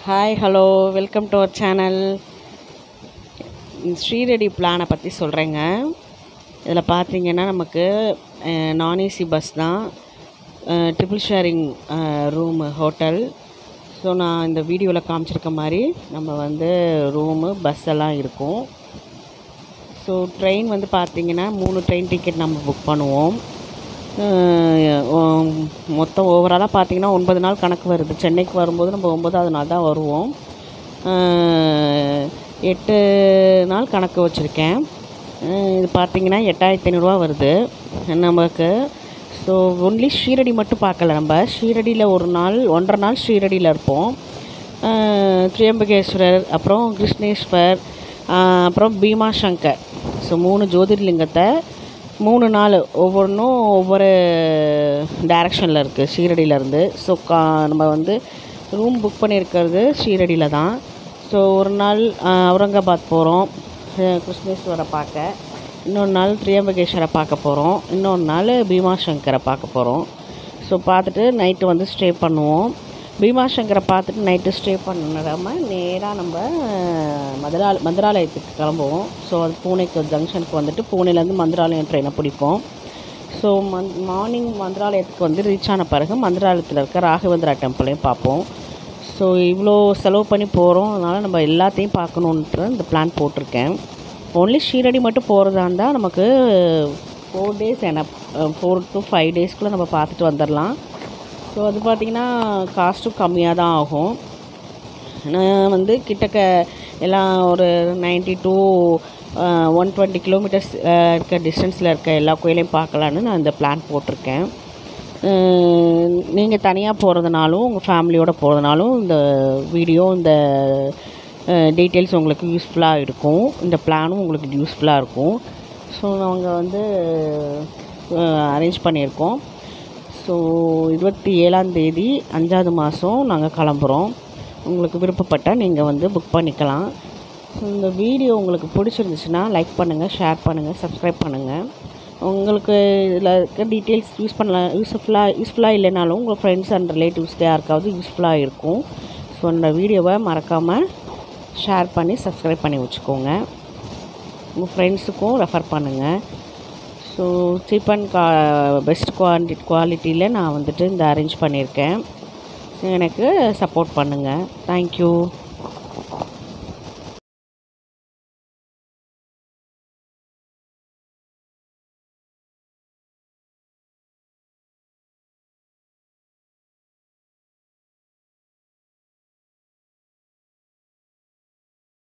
hi hello welcome to our channel ஸ்ரீரெடி பிளானை பற்றி சொல்கிறேங்க இதில் பார்த்தீங்கன்னா நமக்கு நான் ஏசி பஸ் தான் triple sharing room hotel so நான் இந்த வீடியோவில் காமிச்சிருக்க மாதிரி நம்ம வந்து ரூமு பஸ் எல்லாம் இருக்கும் ஸோ ட்ரெயின் வந்து பார்த்தீங்கன்னா மூணு ட்ரெயின் டிக்கெட் நம்ம புக் பண்ணுவோம் அஹ் உம், மொத்தம் ஓவராலாக பார்த்தீங்கன்னா ஒன்பது நாள் கணக்கு வருது சென்னைக்கு வரும்போது நம்ம ஒன்பதாவது நாள் தான் வருவோம் அஹ், எட்டு நாள் கணக்கு வச்சுருக்கேன் அஹ், இது பார்த்தீங்கன்னா எட்டாயிரத்தி ஐநூறுரூவா வருது நமக்கு ஸோ ஒன்லி ஷீரடி மட்டும் பார்க்கல நம்ம ஷீரடியில் ஒரு நாள் ஒன்றரை நாள் ஷீரடியில் இருப்போம் அஹ், திரியம்பகேஸ்வரர் அப்புறம் கிருஷ்ணேஸ்வர் அஹ், அப்புறம் பீமாசங்கர் ஸோ மூணு ஜோதிர்லிங்கத்தை மூணு நாள் ஒவ்வொன்றும் ஒவ்வொரு டைரக்ஷனில் இருக்குது ஷீரடியிலேருந்து ஸோ கா நம்ம வந்து ரூம் புக் பண்ணியிருக்கிறது ஷீரடியில் தான் ஸோ ஒரு நாள் ஆஹ், அவுரங்காபாத் போகிறோம் கிருஷ்ணேஸ்வரை பார்க்க இன்னொரு நாள் திரியம்பகேஸ்வரை பார்க்க போகிறோம் இன்னொரு நாள் பீமாசங்கரை பார்க்க போகிறோம் ஸோ பார்த்துட்டு நைட்டு வந்து ஸ்டே பண்ணுவோம் பீமாசங்கரை பார்த்துட்டு நைட்டு ஸ்டே பண்ணிடாம நேராக நம்ம அஹ், மதுரா மதுராலயத்துக்கு கிளம்புவோம் ஸோ அது பூனேக்கு ஜங்ஷனுக்கு வந்துட்டு பூனேலேருந்து மதுராலயம் ட்ரெயினை பிடிப்போம் ஸோ மந் மார்னிங் மந்திராலயத்துக்கு வந்து ரீச் ஆன பிறகு மந்திராலயத்தில் இருக்க ராகவேந்திரா டெம்பிளையும் பார்ப்போம் ஸோ இவ்வளோ செலவு பண்ணி போகிறோம் அதனால் நம்ம எல்லாத்தையும் பார்க்கணுன்ட்டு இந்த பிளான் போட்டிருக்கேன் ஒன்லி ஷீரடி மட்டும் போகிறதா இருந்தால் நமக்கு ஃபோர் டேஸ் என்ன ஃபோர் டு ஃபைவ் டேஸ்க்குள்ளே நம்ம பார்த்துட்டு வந்துடலாம் ஸோ அது பார்த்திங்கன்னா காஸ்ட்டும் கம்மியாக தான் ஆகும் நான் வந்து கிட்டக்க எல்லாம் ஒரு ninety two one twenty kilometres இருக்க டிஸ்டன்ஸில் இருக்க எல்லா கோயிலையும் பார்க்கலான்னு நான் இந்த பிளான் போட்டிருக்கேன் நீங்கள் தனியாக போகிறதுனாலும் உங்கள் ஃபேமிலியோடு போகிறதுனாலும் இந்த வீடியோ இந்த டீட்டெயில்ஸ் உங்களுக்கு யூஸ்ஃபுல்லாக இருக்கும் இந்த பிளானும் உங்களுக்கு யூஸ்ஃபுல்லாக இருக்கும் ஸோ நாங்கள் வந்து அரேஞ்ச் பண்ணியிருக்கோம் ஸோ இருபத்தி ஏழாம் தேதி அஞ்சாவது மாதம் நாங்கள் கிளம்புறோம் உங்களுக்கு விருப்பப்பட்டால் நீங்கள் வந்து புக் பண்ணிக்கலாம் ஸோ இந்த வீடியோ உங்களுக்கு பிடிச்சிருந்துச்சுன்னா லைக் பண்ணுங்கள் ஷேர் பண்ணுங்கள் சப்ஸ்கிரைப் பண்ணுங்கள் உங்களுக்கு இதில் இருக்க டீட்டெயில்ஸ் யூஸ் பண்ணலாம் யூஸ்ஃபுல்லாக யூஸ்ஃபுல்லாக இல்லைனாலும் உங்கள் ஃப்ரெண்ட்ஸ் அண்ட் ரிலேட்டிவ்ஸ்க்கு யாருக்காவது யூஸ்ஃபுல்லாக இருக்கும் ஸோ இந்த வீடியோவை மறக்காமல் ஷேர் பண்ணி சப்ஸ்கிரைப் பண்ணி வச்சுக்கோங்க உங்கள் ஃப்ரெண்ட்ஸுக்கும் ரெஃபர் பண்ணுங்கள் ஸோ சீப் அண்ட் கா பெஸ்ட் குவாலிட்டி குவாலிட்டியில் நான் வந்துட்டு இந்த அரேஞ்ச் பண்ணியிருக்கேன் எனக்கு சப்போர்ட் பண்ணுங்கள் தேங்க்யூ